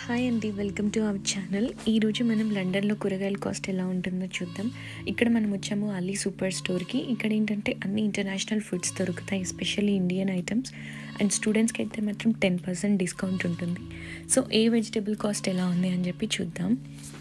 hi అండి welcome to our channel ఈరోజు మనం లండన్లో కూరగాయల కాస్ట్ ఎలా ఉంటుందో చూద్దాం ఇక్కడ మనం వచ్చాము అలీ సూపర్ స్టోర్కి ఇక్కడ ఏంటంటే అన్ని ఇంటర్నేషనల్ ఫుడ్స్ దొరుకుతాయి ఎస్పెషల్లీ ఇండియన్ ఐటమ్స్ అండ్ స్టూడెంట్స్కి అయితే మాత్రం టెన్ పర్సెంట్ డిస్కౌంట్ ఉంటుంది సో ఏ వెజిటబుల్ కాస్ట్ ఎలా ఉంది అని చెప్పి చూద్దాం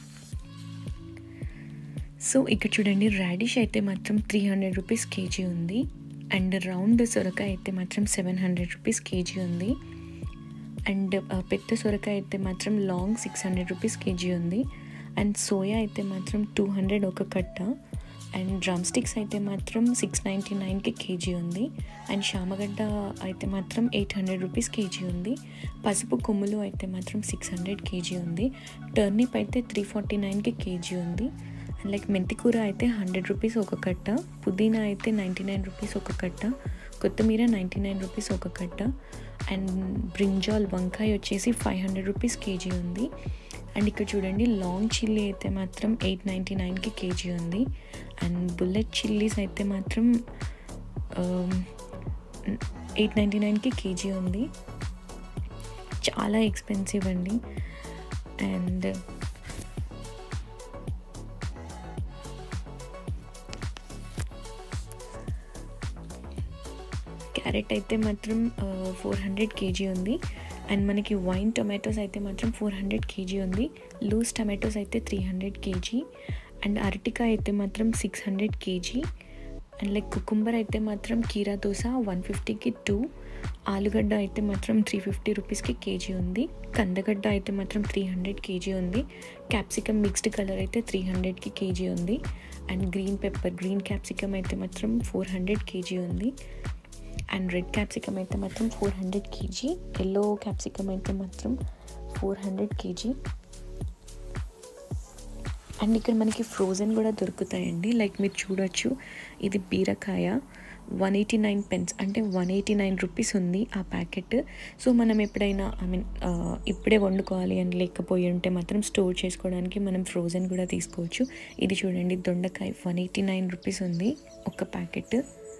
సో ఇక్కడ చూడండి రాడిష్ అయితే మాత్రం త్రీ హండ్రెడ్ రూపీస్ కేజీ ఉంది అండ్ రౌండ్ సొరకాయ అయితే మాత్రం సెవెన్ హండ్రెడ్ రూపీస్ కేజీ ఉంది అండ్ పెద్ద సొరకాయ అయితే మాత్రం long six hundred rupees KG ఉంది అండ్ సోయా అయితే మాత్రం టూ హండ్రెడ్ ఒక కట్ట అండ్ డ్రమ్ స్టిక్స్ అయితే మాత్రం సిక్స్ నైంటీ నైన్కి కేజీ ఉంది అండ్ శామగడ్డ అయితే మాత్రం ఎయిట్ హండ్రెడ్ రూపీస్ కేజీ ఉంది పసుపు కొమ్ములు అయితే మాత్రం సిక్స్ హండ్రెడ్ కేజీ ఉంది టర్నిప్ అయితే త్రీ ఫార్టీ నైన్కి కేజీ ఉంది అండ్ లైక్ మెంతికూర అయితే హండ్రెడ్ రూపీస్ ఒక కట్ట పుదీనా అయితే నైంటీ నైన్ రూపీస్ ఒక కట్ట కొత్తిమీర నైంటీ నైన్ రూపీస్ ఒక కట్ట అండ్ బ్రింజాల్ వంకాయ వచ్చేసి ఫైవ్ హండ్రెడ్ రూపీస్ కేజీ ఉంది అండ్ ఇక్కడ చూడండి లాంగ్ చిల్లీ అయితే మాత్రం ఎయిట్ నైంటీ నైన్కి కేజీ ఉంది అండ్ బుల్లెట్ చిల్లీస్ అయితే మాత్రం ఎయిట్ నైంటీ నైన్కి కేజీ ఉంది చాలా ఎక్స్పెన్సివ్ అండి అండ్ క్యారెట్ అయితే మాత్రం ఫోర్ హండ్రెడ్ కేజీ ఉంది అండ్ మనకి వైన్ టొమాటోస్ అయితే మాత్రం ఫోర్ హండ్రెడ్ కేజీ ఉంది లూస్ టమాటోస్ అయితే త్రీ హండ్రెడ్ కేజీ అండ్ అరటికాయ అయితే మాత్రం six hundred KG and like cucumber అయితే మాత్రం కీరా దోశ వన్ ఫిఫ్టీకి టూ ఆలుగడ్డ అయితే మాత్రం త్రీ ఫిఫ్టీ రూపీస్కి కేజీ ఉంది కందగడ్డ అయితే మాత్రం త్రీ హండ్రెడ్ కేజీ ఉంది క్యాప్సికమ్ మిక్స్డ్ కలర్ అయితే త్రీ హండ్రెడ్కి కేజీ ఉంది and green pepper green capsicum అయితే మాత్రం ఫోర్ హండ్రెడ్ కేజీ ఉంది అండ్ రెడ్ క్యాప్సికమ్ అయితే మాత్రం four hundred kg yellow capsicum అయితే మాత్రం ఫోర్ హండ్రెడ్ కేజీ అండ్ ఇక్కడ మనకి ఫ్రోజన్ కూడా దొరుకుతాయండి లైక్ మీరు చూడొచ్చు ఇది బీరకాయ వన్ ఎయిటీ నైన్ పెన్స్ అంటే వన్ ఎయిటీ నైన్ రూపీస్ ఉంది ఆ ప్యాకెట్ సో మనం ఎప్పుడైనా ఐ మీన్ ఇప్పుడే వండుకోవాలి అని లేకపోయి ఉంటే మాత్రం స్టోర్ చేసుకోవడానికి మనం ఫ్రోజన్ కూడా తీసుకోవచ్చు ఇది చూడండి దొండకాయ వన్ ఎయిటీ నైన్ రూపీస్ ఉంది ఒక ప్యాకెట్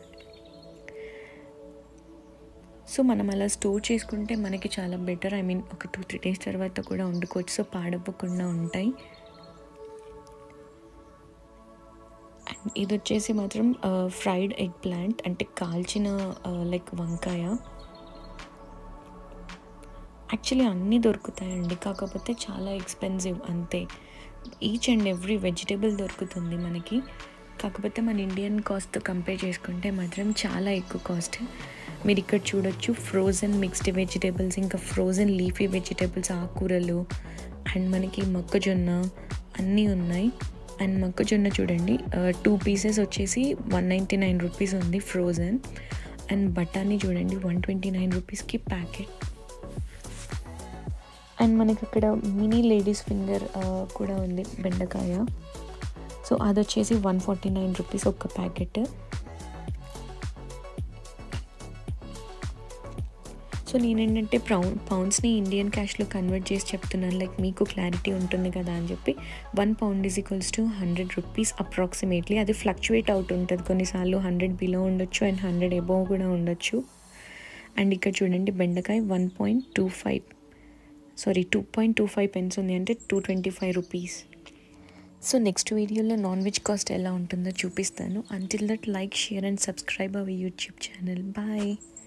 సో మనం అలా స్టోర్ చేసుకుంటే మనకి చాలా బెటర్ ఐ మీన్ ఒక టూ త్రీ డేస్ తర్వాత కూడా వండుకోవచ్చు సో పాడవ్వకుండా ఉంటాయి అండ్ ఇది వచ్చేసి మాత్రం ఫ్రైడ్ ఎగ్ ప్లాంట్ అంటే కాల్చిన లైక్ వంకాయ యాక్చువల్లీ అన్నీ దొరుకుతాయండి కాకపోతే చాలా ఎక్స్పెన్సివ్ అంతే ఈచ్ అండ్ ఎవ్రీ వెజిటేబుల్ దొరుకుతుంది మనకి కాకపోతే మన ఇండియన్ కాస్ట్తో కంపేర్ చేసుకుంటే మాత్రం చాలా ఎక్కువ కాస్ట్ మీరు ఇక్కడ చూడొచ్చు ఫ్రోజన్ మిక్స్డ్ వెజిటేబుల్స్ ఇంకా ఫ్రోజన్ లీఫీ వెజిటేబుల్స్ ఆకుకూరలు అండ్ మనకి మొక్కజొన్న అన్నీ ఉన్నాయి అండ్ మొక్కజొన్న చూడండి టూ పీసెస్ వచ్చేసి వన్ నైంటీ నైన్ రూపీస్ ఉంది ఫ్రోజన్ అండ్ బఠానీ చూడండి వన్ ట్వంటీ నైన్ రూపీస్కి ప్యాకెట్ అండ్ మనకి అక్కడ మినీ లేడీస్ ఫింగర్ కూడా ఉంది బెండకాయ సో అది వచ్చేసి వన్ ఫార్టీ నైన్ రూపీస్ ఒక ప్యాకెట్ సో నేనేంటంటే ప్రౌన్ పౌండ్స్ని ఇండియన్ క్యాష్లో కన్వర్ట్ చేసి చెప్తున్నాను లైక్ మీకు క్లారిటీ ఉంటుంది కదా అని చెప్పి one pound is equals to hundred rupees approximately అది ఫ్లక్చువేట్ అవుట్ ఉంటుంది కొన్నిసార్లు హండ్రెడ్ బిలో ఉండొచ్చు అండ్ హండ్రెడ్ ఎబోవ్ కూడా ఉండొచ్చు అండ్ ఇక్కడ చూడండి బెండకాయ one point two five sorry two point two five pence ఉంది అంటే two twenty five rupees so next వీడియోలో నాన్ వెజ్ కాస్ట్ ఎలా ఉంటుందో చూపిస్తాను until that like share and subscribe our YouTube channel bye